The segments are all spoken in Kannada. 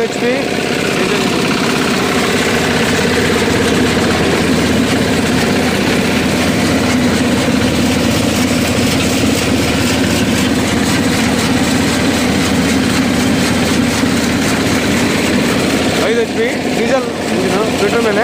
ಎಚ್ ಪಿ ಐದು H P diesel engine petrol ಮೇಲೆ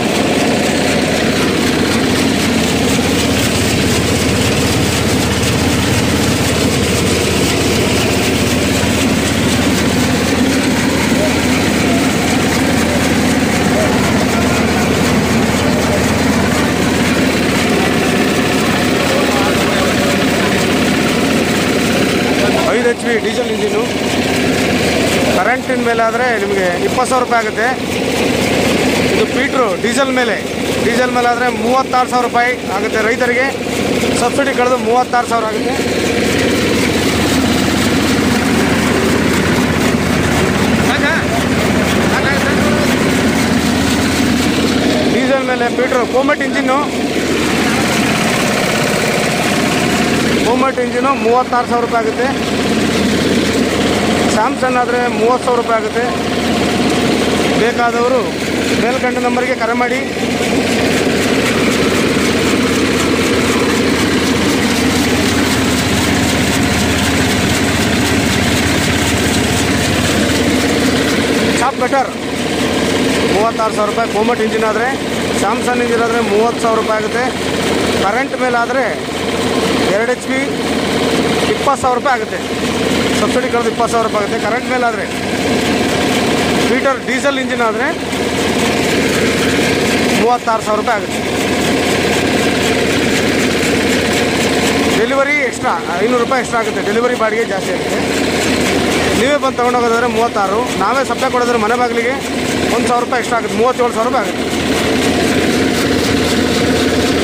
ಐದು ಎಚ್ ಪಿ ಡೀಸೆಲ್ ಇಂಜಿನು ಕರೆಂಟಿನ ಮೇಲೆ ಆದರೆ ನಿಮಗೆ ಇಪ್ಪತ್ತು ಸಾವಿರ ರೂಪಾಯಿ ಆಗುತ್ತೆ ಇದು ಪೀಟ್ರು ಡೀಸೆಲ್ ಮೇಲೆ ಡೀಸೆಲ್ ಮೇಲೆ ಆದರೆ ಮೂವತ್ತಾರು ಸಾವಿರ ರೂಪಾಯಿ ಆಗುತ್ತೆ ರೈತರಿಗೆ ಸಬ್ಸಿಡಿ ಕಳೆದು ಮೂವತ್ತಾರು ಸಾವಿರ ಆಗುತ್ತೆ ಡೀಸೆಲ್ ಮೇಲೆ ಪೀಟ್ರು ಕೋಮೆಟ್ ಇಂಜಿನ್ನು ಕೋಮೆಟ್ ಇಂಜಿನು ಮೂವತ್ತಾರು ಸಾವಿರ ರೂಪಾಯಿ ಆಗುತ್ತೆ ಸ್ಯಾಮ್ಸಂಗ್ ಆದರೆ ಮೂವತ್ತು ಸಾವಿರ ರೂಪಾಯಿ ಆಗುತ್ತೆ ಬೇಕಾದವರು ಮೇಲ್ಕಂಡ ನಂಬರ್ಗೆ ಕರೆ ಮಾಡಿ ಚಾಪ್ ಬೆಟರ್ ಮೂವತ್ತಾರು ಸಾವಿರ ರೂಪಾಯಿ ಕೋಮಟ್ ಇಂಜಿನ್ ಆದರೆ ಸ್ಯಾಮ್ಸಂಗ್ ಇಂಜಿನ್ ಆದರೆ ಮೂವತ್ತು ಸಾವಿರ ರೂಪಾಯಿ ಆಗುತ್ತೆ ಕರೆಂಟ್ ಮೇಲೆ ಆದರೆ ಎರಡು ಎಚ್ ಪಿ ಇಪ್ಪತ್ತು ಸಾವಿರ ರೂಪಾಯಿ ಆಗುತ್ತೆ ಸಬ್ಸಿಡಿ ಕಳೆದು ಇಪ್ಪತ್ತು ಸಾವಿರ ರೂಪಾಯಿ ಆಗುತ್ತೆ ಕರೆಂಟ್ ಮೇಲೆ ಆದರೆ ಮೀಟರ್ ಡೀಸೆಲ್ ಇಂಜಿನ್ ಆದರೆ ಮೂವತ್ತಾರು ಸಾವಿರ ರೂಪಾಯಿ ಆಗುತ್ತೆ ಡೆಲಿವರಿ ಎಕ್ಸ್ಟ್ರಾ ಐನೂರು ರೂಪಾಯಿ ಎಕ್ಸ್ಟ್ರಾ ಆಗುತ್ತೆ ಡೆಲಿವರಿ ಬಾಡಿಗೆ ಜಾಸ್ತಿ ಆಗುತ್ತೆ ನೀವೇ ಬಂದು ತೊಗೊಂಡೋಗೋದಾದ್ರೆ ಮೂವತ್ತಾರು ನಾವೇ ಸಪ್ಲೈ ಕೊಡೋದ್ರೆ ಮನೆ ಬಾಗಿಲಿಗೆ ಒಂದು ಸಾವಿರ ರೂಪಾಯಿ ಎಕ್ಸ್ಟ್ರಾ ಆಗುತ್ತೆ ಮೂವತ್ತೇಳು ಸಾವಿರ ರೂಪಾಯಿ ಆಗುತ್ತೆ